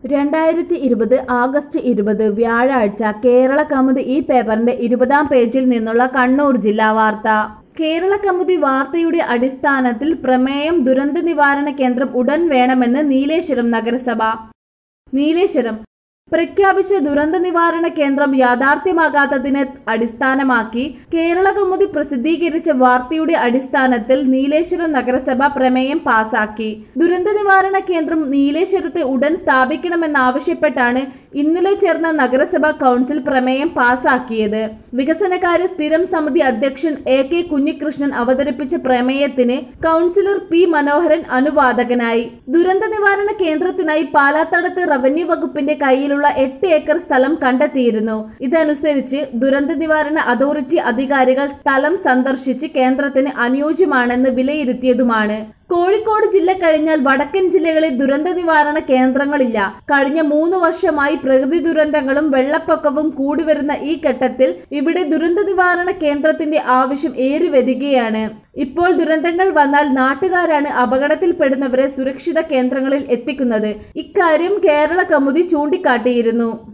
രണ്ടായിരത്തി ഇരുപത് ആഗസ്റ്റ് ഇരുപത് വ്യാഴാഴ്ച കേരള കൗമുദി ഈ പേപ്പറിന്റെ ഇരുപതാം പേജിൽ നിന്നുള്ള കണ്ണൂർ ജില്ലാ വാർത്ത കേരള കൗമുദി വാർത്തയുടെ അടിസ്ഥാനത്തിൽ പ്രമേയം ദുരന്ത നിവാരണ കേന്ദ്രം ഉടൻ വേണമെന്ന് നീലേശ്വരം നഗരസഭ നീലേശ്വരം പ്രഖ്യാപിച്ച ദുരന്ത നിവാരണ കേന്ദ്രം യാഥാർത്ഥ്യമാകാത്തതിനെ അടിസ്ഥാനമാക്കി കേരള കൗമുദി പ്രസിദ്ധീകരിച്ച വാർത്തയുടെ അടിസ്ഥാനത്തിൽ നീലേശ്വരം നഗരസഭ പ്രമേയം പാസാക്കി ദുരന്ത നിവാരണ കേന്ദ്രം നീലേശ്വരത്തെ ഉടൻ സ്ഥാപിക്കണമെന്നാവശ്യപ്പെട്ടാണ് ഇന്നലെ ചേർന്ന നഗരസഭാ കൗൺസിൽ പ്രമേയം പാസാക്കിയത് വികസനകാര്യ സ്ഥിരം സമിതി അധ്യക്ഷൻ എ കെ കുഞ്ഞികൃഷ്ണൻ അവതരിപ്പിച്ച പ്രമേയത്തിന് കൗൺസിലർ പി മനോഹരൻ അനുവാദകനായി ദുരന്ത നിവാരണ കേന്ദ്രത്തിനായി പാലാത്തടത്ത് റവന്യൂ വകുപ്പിന്റെ കയ്യിലുള്ള എട്ട് ഏക്കർ സ്ഥലം കണ്ടെത്തിയിരുന്നു ഇതനുസരിച്ച് ദുരന്ത നിവാരണ അതോറിറ്റി അധികാരികൾ സ്ഥലം സന്ദർശിച്ച് കേന്ദ്രത്തിന് അനുയോജ്യമാണെന്ന് വിലയിരുത്തിയതുമാണ് കോഴിക്കോട് ജില്ല കഴിഞ്ഞാൽ വടക്കൻ ജില്ലകളിൽ ദുരന്ത നിവാരണ കേന്ദ്രങ്ങളില്ല കഴിഞ്ഞ മൂന്ന് വർഷമായി പ്രകൃതി ദുരന്തങ്ങളും വെള്ളപ്പൊക്കവും കൂടിവരുന്ന ഈ ഘട്ടത്തിൽ ഇവിടെ ദുരന്ത നിവാരണ കേന്ദ്രത്തിന്റെ ആവശ്യം ഏറി വരികയാണ് ഇപ്പോൾ ദുരന്തങ്ങൾ വന്നാൽ നാട്ടുകാരാണ് അപകടത്തിൽപ്പെടുന്നവരെ സുരക്ഷിത കേന്ദ്രങ്ങളിൽ എത്തിക്കുന്നത് ഇക്കാര്യം കേരള കൗമുദി ചൂണ്ടിക്കാട്ടിയിരുന്നു